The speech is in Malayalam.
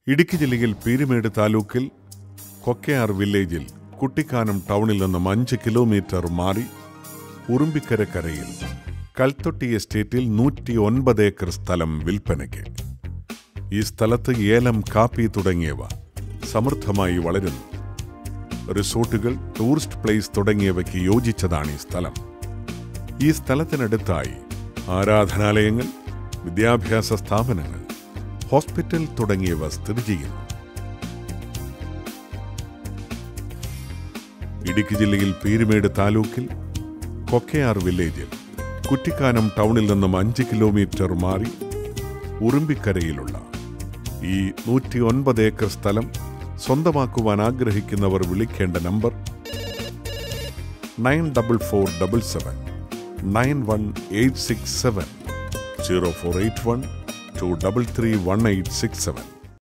ഇടുക്കി ജില്ലയിൽ പീരുമേട് താലൂക്കിൽ കൊക്കയാർ വില്ലേജിൽ കുട്ടിക്കാനം ടൗണിൽ നിന്നും അഞ്ച് കിലോമീറ്റർ മാറി ഉറുമ്പിക്കരക്കരയിൽ കൽത്തൊട്ടി എസ്റ്റേറ്റിൽ നൂറ്റി ഒൻപത് ഏക്കർ സ്ഥലം വിൽപ്പനയ്ക്ക് ഈ സ്ഥലത്ത് ഏലം കാപ്പി തുടങ്ങിയവ സമൃദ്ധമായി വളരുന്നു റിസോർട്ടുകൾ ടൂറിസ്റ്റ് പ്ലേസ് തുടങ്ങിയവയ്ക്ക് യോജിച്ചതാണ് ഈ സ്ഥലം ഈ സ്ഥലത്തിനടുത്തായി ആരാധനാലയങ്ങൾ വിദ്യാഭ്യാസ സ്ഥാപനങ്ങൾ ഹോസ്പിറ്റൽ തുടങ്ങിയവ സ്ഥിതി ചെയ്യുന്നു ഇടുക്കി ജില്ലയിൽ പീരുമേട് താലൂക്കിൽ കൊക്കയാർ വില്ലേജിൽ കുറ്റിക്കാനം ടൗണിൽ നിന്നും അഞ്ച് കിലോമീറ്റർ മാറി ഉറുമ്പിക്കരയിലുള്ള ഈ നൂറ്റി ഒൻപത് ഏക്കർ സ്ഥലം സ്വന്തമാക്കുവാൻ ആഗ്രഹിക്കുന്നവർ വിളിക്കേണ്ട number nine double four double seven nine one eight six seven zero four eight one two double three one eight six seven